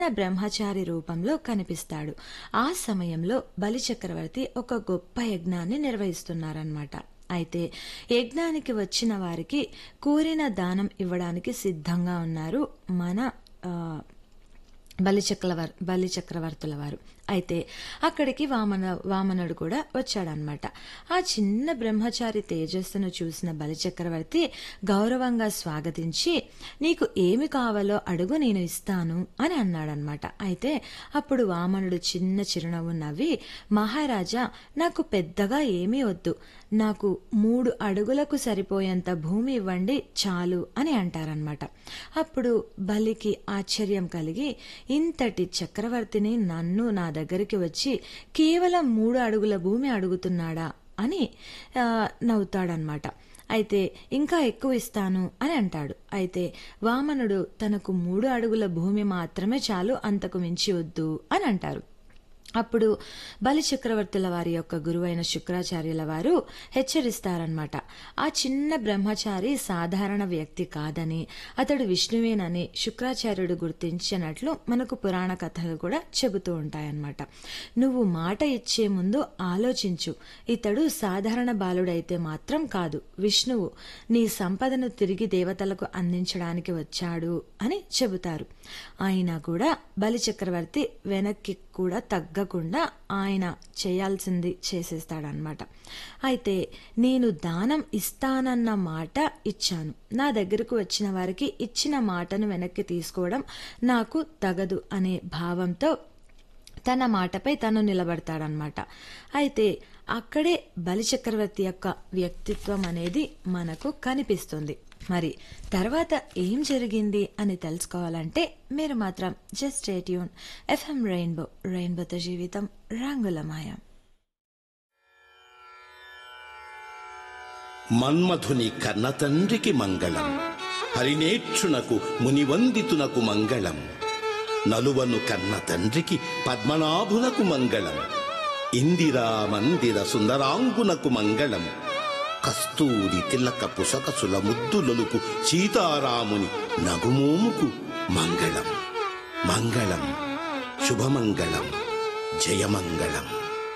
బ్రహ్మచారి రూపంలో కనిపిస్తాడు ఆ సమయంలో బలిచక్రవర్తి ఒక గొప్ప యజ్ఞాన్ని నిర్వహిస్తున్నారన్నమాట అయితే యజ్ఞానికి వచ్చిన వారికి కోరిన దానం ఇవ్వడానికి సిద్ధంగా ఉన్నారు మన ఆ, బలిచక్రవర్ బలిచక్రవర్తుల వారు అయితే అక్కడికి వామన వామనుడు కూడా వచ్చాడనమాట ఆ చిన్న బ్రహ్మచారి తేజస్సును చూసిన బలిచక్రవర్తి గౌరవంగా స్వాగతించి నీకు ఏమి కావాలో అడుగు నేను ఇస్తాను అని అన్నాడనమాట అయితే అప్పుడు వామనుడు చిన్న చిరునవ్వు నవ్వి మహారాజా నాకు పెద్దగా ఏమీ వద్దు నాకు మూడు అడుగులకు సరిపోయేంత భూమి ఇవ్వండి చాలు అని అంటారనమాట అప్పుడు బలికి ఆశ్చర్యం కలిగి ఇంతటి చక్రవర్తిని నన్ను నా దగ్గరికి వచ్చి కేవలం మూడు అడుగుల భూమి అడుగుతున్నాడా అని ఆ, నవ్వుతాడనమాట అయితే ఇంకా ఎక్కువ ఇస్తాను అని అంటాడు అయితే వామనుడు తనకు మూడు అడుగుల భూమి మాత్రమే చాలు అంతకు మించి వద్దు అని అంటారు అప్పుడు బలి చక్రవర్తుల వారి యొక్క గురువైన శుక్రాచార్యుల వారు హెచ్చరిస్తారనమాట ఆ చిన్న బ్రహ్మచారి సాధారణ వ్యక్తి కాదని అతడు విష్ణువేనని శుక్రాచార్యుడు గుర్తించినట్లు మనకు పురాణ కథలు కూడా చెబుతూ ఉంటాయన్నమాట నువ్వు మాట ఇచ్చే ముందు ఆలోచించు ఇతడు సాధారణ బాలుడైతే మాత్రం కాదు విష్ణువు నీ సంపదను తిరిగి దేవతలకు అందించడానికి వచ్చాడు అని చెబుతారు అయినా కూడా బలి చక్రవర్తి వెనక్కి కూడా తగ్గకుండా ఆయన చేయాల్సింది చేసేస్తాడనమాట అయితే నేను దానం ఇస్తానన్న మాట ఇచ్చాను నా దగ్గరకు వచ్చిన వారికి ఇచ్చిన మాటను వెనక్కి తీసుకోవడం నాకు తగదు అనే భావంతో తన మాటపై తను నిలబడతాడనమాట అయితే అక్కడే బలిచక్రవర్తి యొక్క వ్యక్తిత్వం అనేది మనకు కనిపిస్తుంది మరి తర్వాత ఏం జరిగింది అని తెలుసుకోవాలంటే మీరు మాత్రం జస్ట్ ట్యూన్ ఎఫ్ఎం రెయిన్బో రెయిన్బోతో జీవితం రంగులమాయం మన్మధుని కన్నతండ్రికి మంగళం హరినేక్షునకు మునివందితునకు మంగళం నలువను కన్న తండ్రికి పద్మనాభునకు మంగళం ఇందిరా మందిర సుందరాంగునకు మంగళం కస్తూరి తిలక పుసకసుల ముద్దులొలుకు సీతారాముని నగుమోముకు మంగళం మంగళం శుభమంగళం జయమంగళం